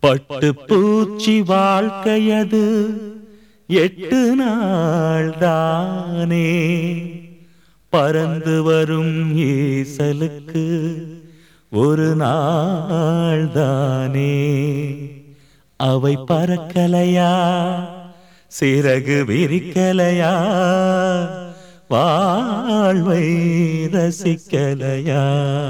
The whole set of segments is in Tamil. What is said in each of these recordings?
பட்டு பூச்சி வாழ்க்கையது எட்டு நாள் தானே பறந்து வரும் ஈசலுக்கு ஒரு நாள் தானே அவை பறக்கலையா சிறகு விரிக்கலையா வாழ்வை ரசிக்கலையா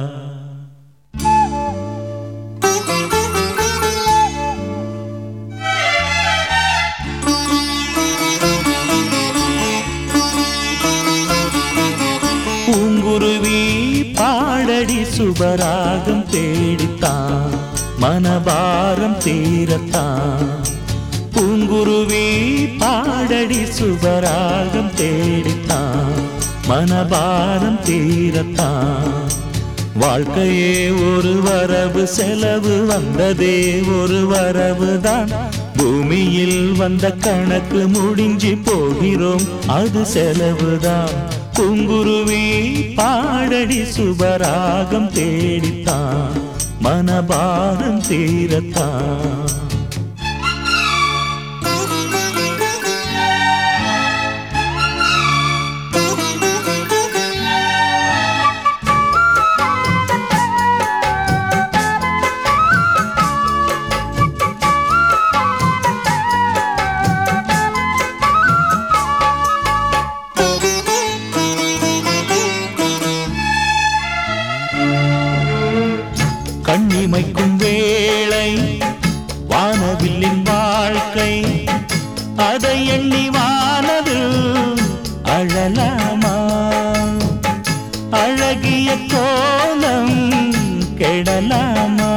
பூங்குருவி பாடடி சுபராகம் தேடித்தான் மனபாரம் தீரத்தான் பூங்குருவி பாடடி சுபராகம் தேடித்தான் மனபாரம் தீரத்தான் வாழ்க்கையே ஒரு வரவு செலவு வந்ததே ஒரு வரவு தான் பூமியில் வந்த கணக்கு முடிஞ்சு போகிறோம் அது செலவுதான் பூங்குருவி பாடடி சுபராகம் தேடித்தான் மனபாரம் தீரத்தான் கண்ணிமைக்கும் வேளை வானவில்லின் வாழ்க்கை அதை எண்ணி வானது அழலாமா அழகிய கோலம் கெடலாமா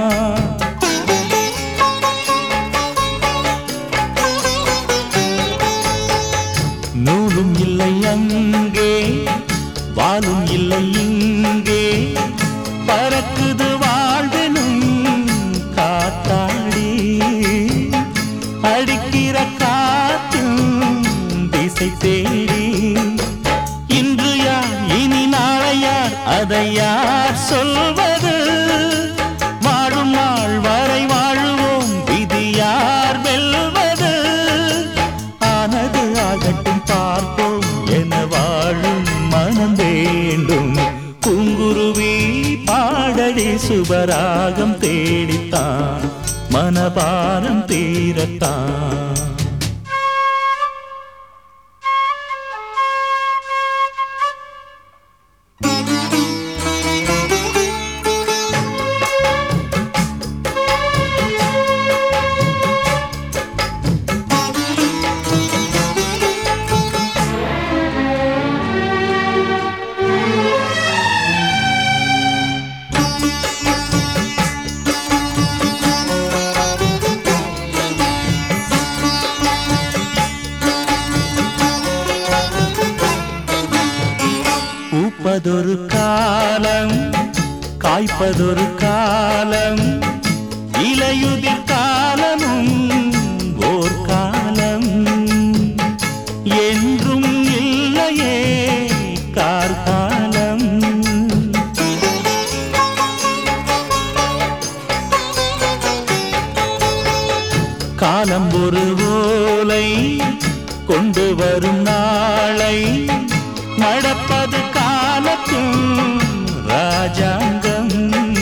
நூலும் இல்லை அங்கே வாலும் இல்லை இங்கே பறக்குது வாழ்வெனும் காத்தாடி அடிக்கிற காற்றும் திசை தேடி இன்று யார் இனி நாளை யார் அதை யார் சொல்வது வாழும் நாள் வரை வாழுவோம் விதி யார் வெல்வது ஆனது ஆகட்டும் பார்ப்போம் என வாழும் மனம் வேண்டும் பூங்குருவி பாடடி சுபராகம் தேடித்தான் மனபாரம் தீரத்தான் பூப்பதொரு காலம் காய்ப்பதொரு காலம் இலையுதிர் காலமும் ஓர் காலம் என்றும் இல்லையே கார்காலம் காலம் ஒரு ஓலை கொண்டு வரும் நாளை நடப்பது காலத்தும் ராஜாங்கம்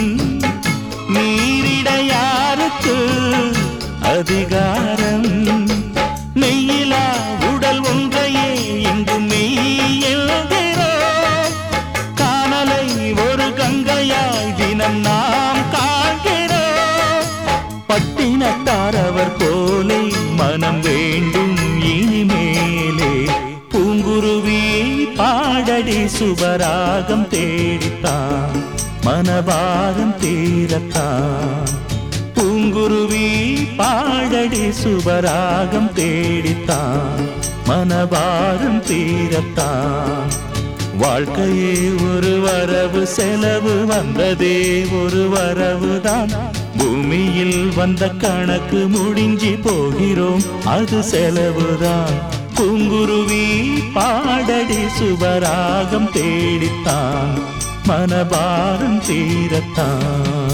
மீறிட யாருக்கு அதிகாரம் மெய்யிலா உடல் ஒன்றையே இங்கு மெய் எழுகிறோம் காணலை ஒரு கங்கையாய் தினம் நாம் காண்கிறோம் பட்டினத்தார் அவர் போலே மனம் வேண்டும் இனிமேலே பூங்குருவி பாடடி சுபராகம் தேடித்தான் மனபாரம் தீரத்தான் பூங்குருவி பாடடி சுபராகம் தேடித்தான் மனபாரம் தீரத்தான் வாழ்க்கையே ஒரு வரவு செலவு வந்ததே ஒரு வரவுதான் பூமியில் வந்த கணக்கு முடிஞ்சு போகிறோம் அது செலவுதான் பூங்குருவி பாடடி சுபராகம் தேடித்தான் மனபாரம் தீரத்தான்